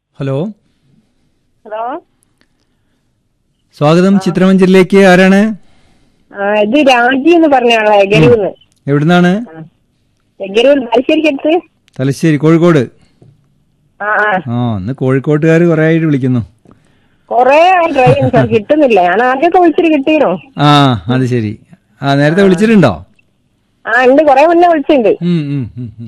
Hello hello സ്വാഗതം ചിത്രമഞ്ചലിലേക്ക് ആരാണ് ആ ഇത് രാജി എന്ന് പറഞ്ഞ ആളാ എഗരൂന്ന് എവിടുന്നാണ് എഗരൂർ ബാലുശ്ശേരിക്കടുത്ത് തലശ്ശേരി കോഴിക്കോട് ആ ആ ആ ഇന്ന് കോഴിക്കോട്ടുകാർ കുറെ ആയിട്ട് വിളിക്കുന്നു കൊറേ ട്രൈ ചെയ്യുന്നു സാർ കിട്ടുന്നില്ല ഞാൻ ആദ്യമൊക്കെ വിളിച്ചിട്ട് കിട്ടിയോ ആ അത് ശരി ആ നേരത്തെ വിളിച്ചിട്ടുണ്ടോ ആ ഉണ്ട് കൊറേ മുന്നേ വിളിച്ചിട്ടുണ്ട് ഉം, ഉം, ഉം, ഉം.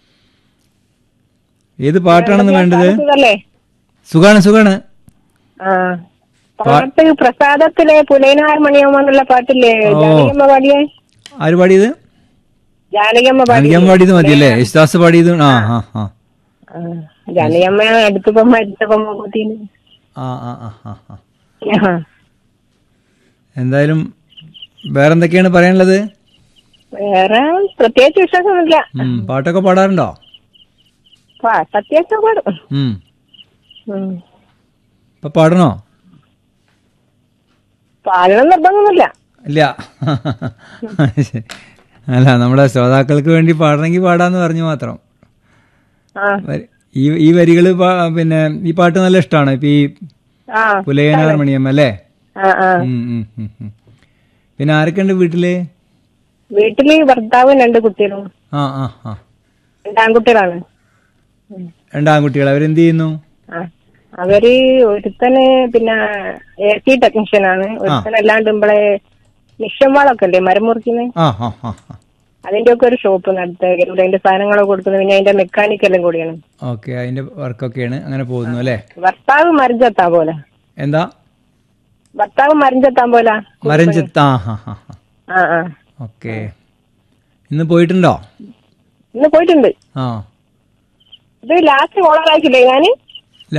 ഏത് പാട്ടാണെന്ന് വേണ്ടത് സുഖല്ലേ സുഖാണ് സുഖാണ് ആ പാട്ട് പ്രസാദത്തിലെ പുലയനാർ മണിയമ്മ എന്നുള്ള പാട്ടില്ലേ ജാനകിയമ്മ പാടിയേ ആര് പാടിയത് ജാനകിയമ്മ പാടി അനിക്കാൻ പാടിയത് മതിയല്ലേ യേശുദാസ് പാടിയത് ആ ആ ആ ആ, ജാനകിയമ്മ അടുത്തപ്പം മരിച്ചപ്പം മൂക്കുത്തീന് ആ ആ ആ ആ ആ എന്തായാലും വേറെന്തൊക്കെയാണ് പറയാനുള്ളത് വേറെ പ്രത്യേകിച്ച് വിശ്വാസമൊന്നുമില്ല ഉം, പാട്ടൊക്കെ പാടാറുണ്ടോ പാട്ട് അത്യാവശ്യം പാടും ഉം. ഉം. ഇപ്പൊ പാടണോ പാടണം നിർബന്ധമൊന്നുമില്ല ഇല്ല ശരി. അല്ല നമ്മുടെ ശ്രോതാക്കൾക്ക് വേണ്ടി പാടണമെങ്കിൽ പാടാന്ന് പറഞ്ഞു മാത്രം ആ വരി- ഈ ഈ വരികള് പാ- പിന്നെ ഈ പാട്ട് നല്ല ഇഷ്ടമാണ് ഇപ്പൊ ഈ ആ പുലയനാർ മണിയമ്മ അല്ലേ ആ ആ ഉം, ഉം, ഉം, ഉം. പിന്നെ ആരൊക്കെയുണ്ട് വീട്ടില് വീട്ടില് ഭർത്താവും രണ്ട് കുട്ടികളും ആ ആ ആ രണ്ടാൺകുട്ടികളാണ് ഉം. രണ്ടാൺകുട്ടികൾ അവരെന്ത് ചെയ്യുന്നു ആ അവര് ഒരുത്തന് പിന്നെ എ സി ടെക്നീഷ്യനാണ് ഒരുത്തൻ അല്ലാണ്ട് നമ്മളെ മിഷൻ വാളൊക്കെ അല്ലേ മരം മുറിക്കുന്നത് ആ ആ ആ ആ. അതിന്റെ ഒക്കെ ഒരു ഷോപ്പ് നടത്തുക അതിന്റെ സാധനങ്ങളൊക്കെ കൊടുക്കുന്നത് പിന്നെ അതിന്റെ മെക്കാനിക്കെല്ലാം കൂടിയാണ് ഓക്കെ അതിന്റെ വർക്കൊക്കെയാണ് അങ്ങനെ പോകുന്നു അല്ലേ ഭർത്താവ് മരിഞ്ചെത്താൻ പോലെ എന്താ ഭർത്താവ് മരിഞ്ചെത്താൻ പോലെ മരഞ്ചത്ത് ആ ഹാ ഹാ ഹാ ആ ആ ഓക്കെ ഇന്ന് പോയിട്ടുണ്ടോ ഇന്ന് പോയിട്ടുണ്ട് ആ ഇത് ലാസ്റ്റ് കോളർ ആക്കില്ലേ ഞാന്